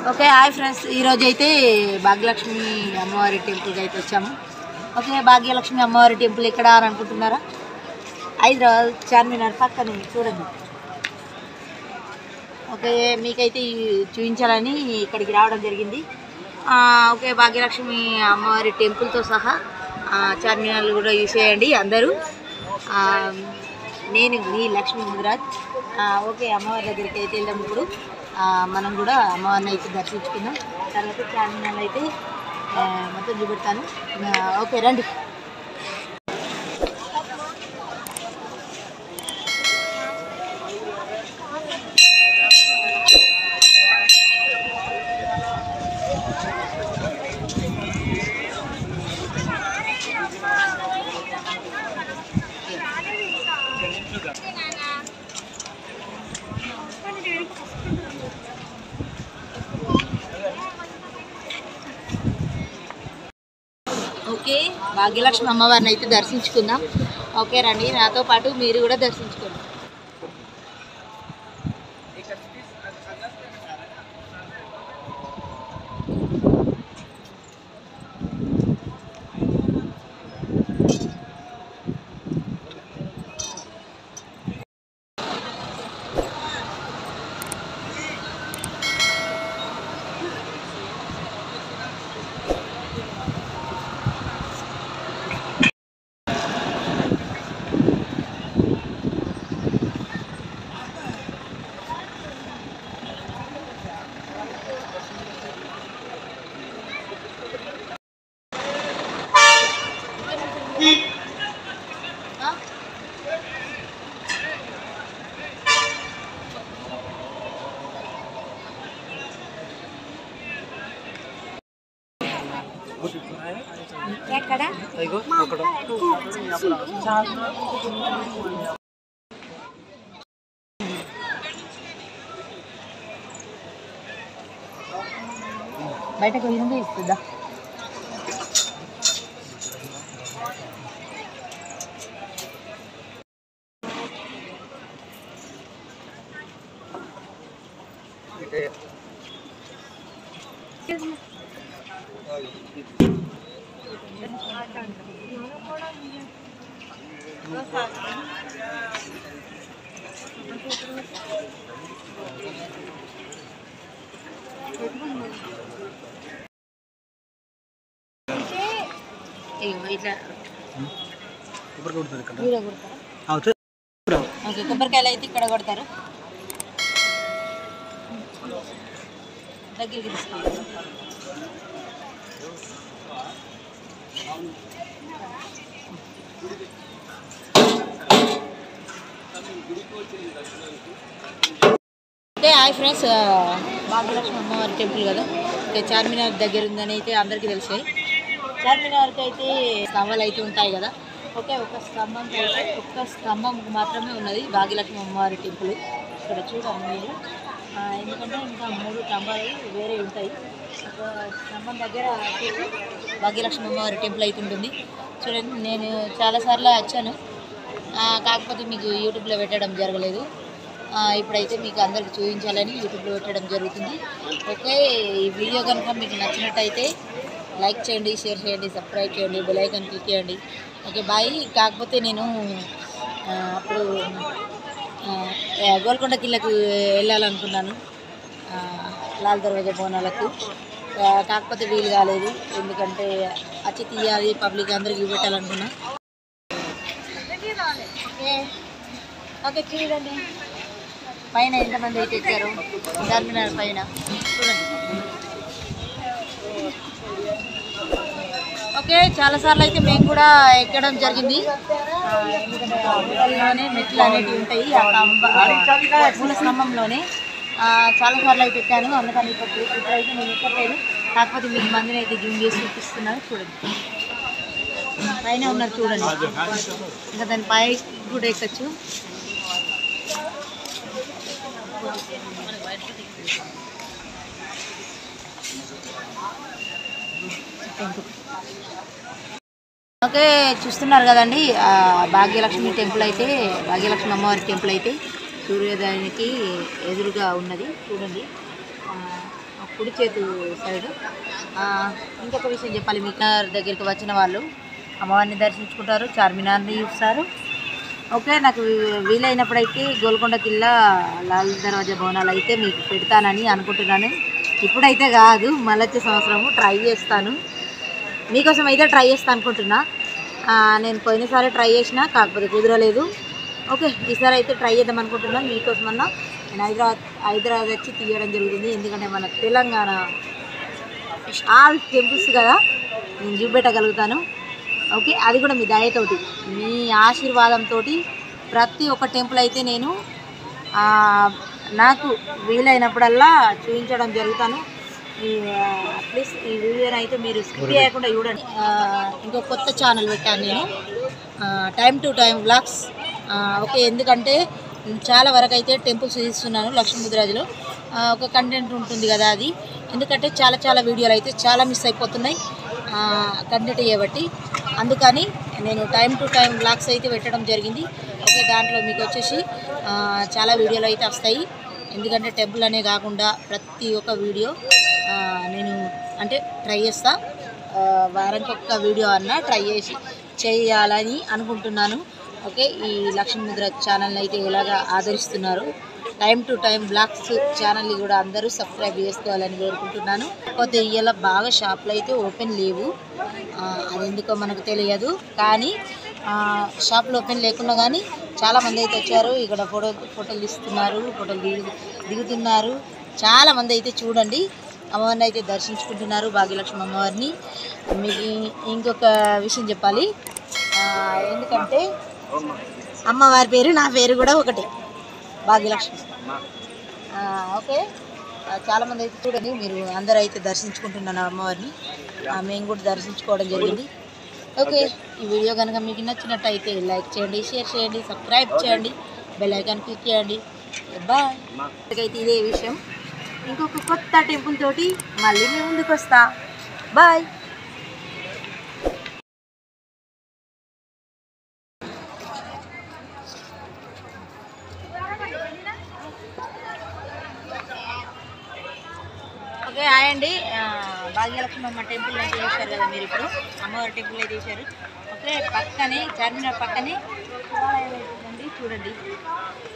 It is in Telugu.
ఓకే హాయ్ ఫ్రెండ్స్ ఈరోజు అయితే భాగ్యలక్ష్మి అమ్మవారి టెంపుల్కి అయితే వచ్చాము ఓకే భాగ్యలక్ష్మి అమ్మవారి టెంపుల్ ఎక్కడ అని అనుకుంటున్నారా హైదరాబాద్ చార్మినార్ పక్కనే చూడండి ఓకే మీకైతే ఇవి చూపించాలని ఇక్కడికి రావడం జరిగింది ఆ, ఓకే భాగ్యలక్ష్మి అమ్మవారి టెంపుల్తో సహా ఆ, చార్మినార్లు కూడా యూస్ చేయండి అందరూ ఆ, నేను మీ లక్ష్మీ ముదిరాజ్ ఆ, ఓకే అమ్మవారి దగ్గరికి అయితే వెళ్దాం ఇప్పుడు ఆ, మనం కూడా అమ్మవారిని అయితే దర్శించుకుందాం తర్వాత చార్మినార్లు అయితే ఆ, మొత్తం చూపెడతాను ఆ, ఓకే రండి ఓకే భాగ్యలక్ష్మి అమ్మవారిని అయితే దర్శించుకుందాం ఓకే రండి నాతో పాటు మీరు కూడా దర్శించుకోండి ఆ? ఎక్కడ బయటకు వెళ్ళింది ఇస్తుందా ఇగో ఇట్లా వీడియో కొడతారా ఓకే కొబ్బరికాయలు అయితే ఇక్కడ కొడతారు దగ్గరికి తీసుకోండి ఓకే హాయ్ ఫ్రెండ్స్ భాగ్యలక్ష్మి అమ్మవారి టెంపుల్ కదా ఓకే చార్మినార్ దగ్గర ఉందని అయితే అందరికీ తెలిసాయి చార్మినార్కి అయితే స్తంభాలు అయితే ఉంటాయి కదా ఓకే ఒక స్తంభం అయితే ఒక్క స్తంభం మాత్రమే ఉన్నది భాగ్యలక్ష్మి అమ్మవారి టెంపుల్ ఇక్కడ చూడండి మీరు ఆ, ఎందుకంటే ఇంకా మూడు స్తంభాలు వేరే ఉంటాయి ఒక స్తంభం దగ్గర వచ్చేసి భాగ్యలక్ష్మి అమ్మవారి టెంపుల్ అయితే ఉంటుంది చూడండి నేను చాలాసార్లు వచ్చాను ఆ, కాకపోతే మీకు యూట్యూబ్లో పెట్టడం జరగలేదు ఆ, ఇప్పుడైతే మీకు అందరికి చూపించాలని యూట్యూబ్లో పెట్టడం జరుగుతుంది ఓకే ఈ వీడియో కనుక మీకు నచ్చినట్టయితే లైక్ చేయండి షేర్ చేయండి సబ్స్క్రైబ్ చేయండి బెల్ ఐకాన్ క్లిక్ చేయండి ఓకే బాయ్ కాకపోతే నేను ఆ, అప్పుడు ఆ, ఆ, గోల్కొండ కిల్లకు వెళ్ళాలనుకున్నాను ఆ, లాల్ దర్వాజా బోనాలకు ఆ, కాకపోతే వీలు కాలేదు ఎందుకంటే అచ్చి తీయాలి పబ్లిక్ అందరికి చూపెట్టాలనుకున్నా ఓకే ఓకే చూడండి పైన ఎంతమంది అయితే ఎక్కారు చార్మినార్ పైన చూడండి ఓకే చాలా సార్లు అయితే మేము కూడా ఎక్కడం జరిగింది ఆ, ఎందుకంటే ఆ గుట్టల్లోనే మెట్లు అనేటివి ఉంటాయి ఆ కంబ ఆ మూల స్తంభంలోనే ఆ, చాలా సార్లు అయితే ఎక్కాను అందుకని ఇప్పుడు ఇప్పుడైతే నేను ఎక్కట్లేదు కాకపోతే మీకు మందిని అయితే జూమ్ చేసి చూపిస్తున్నాను చూడండి పైన ఉన్నారు చూడండి ఇంకా దాని పై కూడా ఎక్కచ్చు ఓకే చూస్తున్నారు కదండి ఆ, భాగ్యలక్ష్మి టెంపుల్ అయితే భాగ్యలక్ష్మి అమ్మవారి టెంపుల్ అయితే సూర్యోదయానికి ఎదురుగా ఉన్నది చూడండి ఆ, ఓకే కుడి చేతు సైడు ఆ, ఇంకొక విషయం చెప్పాలి మిగతార్ దగ్గరికి వచ్చిన వాళ్ళు అమ్మవారిని దర్శించుకుంటారు చార్మినార్ని చూస్తారు ఓకే నాకు వీ- వీలైనప్పుడైతే గోల్కొండ కిల్లా లాల్ దర్వాజా భవనాలు అయితే మీకు పెడతానని అనుకుంటున్నాను ఇప్పుడైతే కాదు మళ్ళీ వచ్చే సంవత్సరము ట్రై చేస్తాను మీకోసం అయితే ట్రై చేస్తాను అనుకుంటున్నా ఆ, నేను పోయినసారి ట్రై చేసిన కాకపోతే కుదరలేదు ఓకే ఈసారి అయితే ట్రై చేద్దాం అనుకుంటున్నాను మీకోసమన్నా నేను హైదరాబాద్ హైదరాబాద్ వచ్చి తీయడం జరుగుతుంది ఎందుకంటే మన తెలంగాణ ఆల్ టెంపుల్స్ కదా నేను చూపెట్టగలుగుతాను ఓకే అది కూడా మీ దయతోటి మీ ఆశీర్వాదంతో ప్రతి ఒక్క టెంపుల్ అయితే నేను ఆ, నాకు వీలైనప్పుడల్లా చూపించడం జరుగుతాను ప్లీజ్ ఈ వీడియోని అయితే మీరు స్కిప్ చేయకుండా చూడండి ఆ, ఇంకో కొత్త ఛానల్ పెట్టాను నేను time to time vlogs okay ఎందుకంటే చాలా వరకు అయితే టెంపుల్స్ తీస్తున్నాను లక్ష్మీముద్రాజులో ఆ, ఒక కంటెంట్ ఉంటుంది కదా అది ఎందుకంటే చాలా చాలా వీడియోలు అయితే చాలా మిస్ అయిపోతున్నాయి కంటెంట్ చేయబట్టి అందుకని నేను టైం టు టైం బ్లాగ్స్ అయితే పెట్టడం జరిగింది ఓకే దాంట్లో మీకు వచ్చేసి ఆ, చాలా వీడియోలు అయితే వస్తాయి ఎందుకంటే టెంపుల్ అనే కాకుండా ప్రతి ఒక్క వీడియో ఆ, నేను అంటే ట్రై చేస్తా ఆ, వారానికి ఒక్క వీడియో అన్న ట్రై చేసి చేయాలని అనుకుంటున్నాను ఓకే ఈ లక్ష్మీముద్ర ఛానల్ని అయితే ఎలాగా ఆదరిస్తున్నారు టైం టు టైం బ్లాగ్స్ ఛానల్ని కూడా అందరూ సబ్స్క్రైబ్ చేసుకోవాలని కోరుకుంటున్నాను కాకపోతే ఇవాళ బాగా షాపులు అయితే ఓపెన్ లేవు ఆ, అది ఎందుకో మనకు తెలియదు కానీ ఆ, షాపులు ఓపెన్ లేకున్నా కానీ చాలామంది అయితే వచ్చారు ఇక్కడ ఫోటో ఫోటోలు తీస్తున్నారు ఫోటోలు దిగు దిగుతున్నారు చాలామంది అయితే చూడండి అమ్మవారిని అయితే దర్శించుకుంటున్నారు భాగ్యలక్ష్మి అమ్మవారిని మీకు ఇంకొక విషయం చెప్పాలి ఆ, ఎందుకంటే అమ్మవారి పేరు నా పేరు కూడా ఒకటే భాగ్యలక్ష్మి ఆ, ఓకే ఆ, చాలామంది అయితే చూడండి మీరు అందరూ అయితే దర్శించుకుంటున్నారు అమ్మవారిని ఆ, మేము కూడా దర్శించుకోవడం జరిగింది ఓకే ఈ వీడియో కనుక మీకు నచ్చినట్టయితే లైక్ చేయండి షేర్ చేయండి సబ్స్క్రైబ్ చేయండి బెల్ ఐకాన్ క్లిక్ చేయండి బాయ్ అయితే ఇదే విషయం ఇంకొక కొత్త టెంపుల్ తోటి మళ్ళీ మేము ముందుకు వస్తా బాయ్ ఓకే హాయ్ అండి ఆ, భాగ్యలక్ష్మి అమ్మ టెంపుల్ అయితే చేశారు కదా మీరు ఇప్పుడు అమ్మవారి టెంపుల్ అయితే చేశారు ఓకే పక్కనే చార్మినార్ పక్కనే శివాలయం అయితే ఉందండి చూడండి